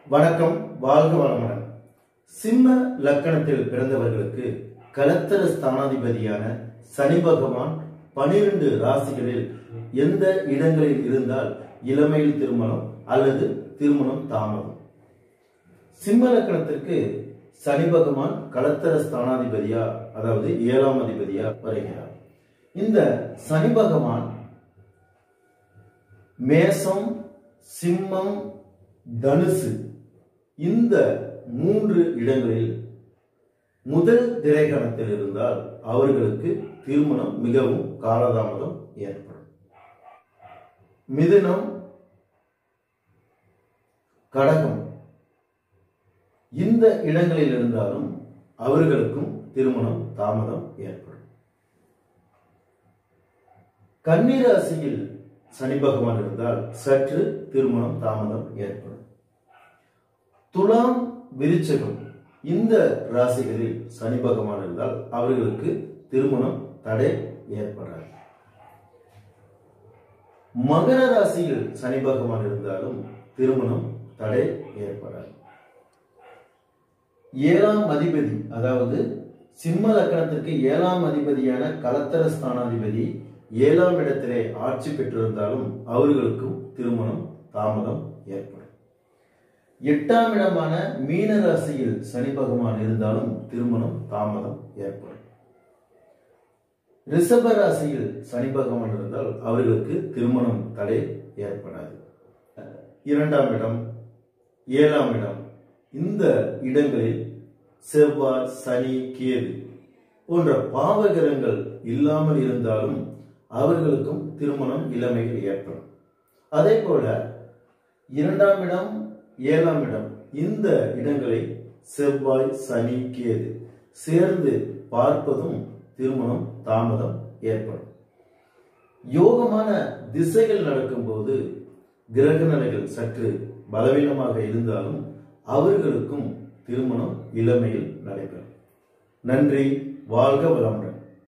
வணக்கம் வாழ்க வளமுடன் சிம்ம லக்கணத்தில் பிறந்தவர்களுக்கு கலத்தர ஸ்தானாதிபதியான சனி பகவான் பனிரெண்டு ராசிகளில் எந்த இடங்களில் இருந்தால் இளமையில் திருமணம் அல்லது திருமணம் தாமதம் சிம்ம லக்கணத்திற்கு சனி பகவான் கலத்தர ஸ்தானாதிபதியா அதாவது ஏழாம் அதிபதியா வருகிறார் இந்த சனி பகவான் மேசம் சிம்மம் தனுசு இந்த மூன்று இடங்களில் முதல் திரைக்கணத்தில் இருந்தால் அவர்களுக்கு திருமணம் மிகவும் காலதாமதம் ஏற்படும் மிதுனம் கடகம் இந்த இடங்களில் இருந்தாலும் அவர்களுக்கும் திருமணம் தாமதம் ஏற்படும் கன்னிராசியில் சனி பகவான் இருந்தால் சற்று திருமணம் தாமதம் ஏற்படும் துலாம் விருச்சகம் இந்த ராசிகளில் சனி பகவான் இருந்தால் அவர்களுக்கு திருமணம் தடை ஏற்படாது மகர ராசியில் சனி பகவான் இருந்தாலும் திருமணம் தடை ஏற்படாது ஏழாம் அதிபதி அதாவது சிம்ம லக்கணத்திற்கு ஏழாம் அதிபதியான கலத்தர ஸ்தானாதிபதி ஏழாம் இடத்திலே ஆட்சி பெற்றிருந்தாலும் அவர்களுக்கும் திருமணம் தாமதம் ஏற்படும் எட்டாம் இடமான மீன ராசியில் சனி பகவான் இருந்தாலும் திருமணம் தாமதம் ஏற்படும் ரிஷப ராசியில் சனி பகவான் இருந்தால் அவர்களுக்கு திருமணம் தடை ஏற்படாது இரண்டாம் இடம் ஏழாம் இடம் இந்த இடங்களில் செவ்வாய் சனி கேது போன்ற பாவகிரகங்கள் இல்லாமல் இருந்தாலும் அவர்களுக்கும் திருமணம் இளமையில் ஏற்படும் அதே போல இரண்டாம் இடம் ஏழாம் இடம் இந்த இடங்களை செவ்வாய் சனி கேது சேர்ந்து பார்ப்பதும் திருமணம் தாமதம் ஏற்படும் யோகமான திசைகள் நடக்கும்போது கிரக நிலைகள் சற்று பலவீனமாக இருந்தாலும் அவர்களுக்கும் திருமணம் இளமையில் நடைபெறும் நன்றி வாழ்க வளமுடன்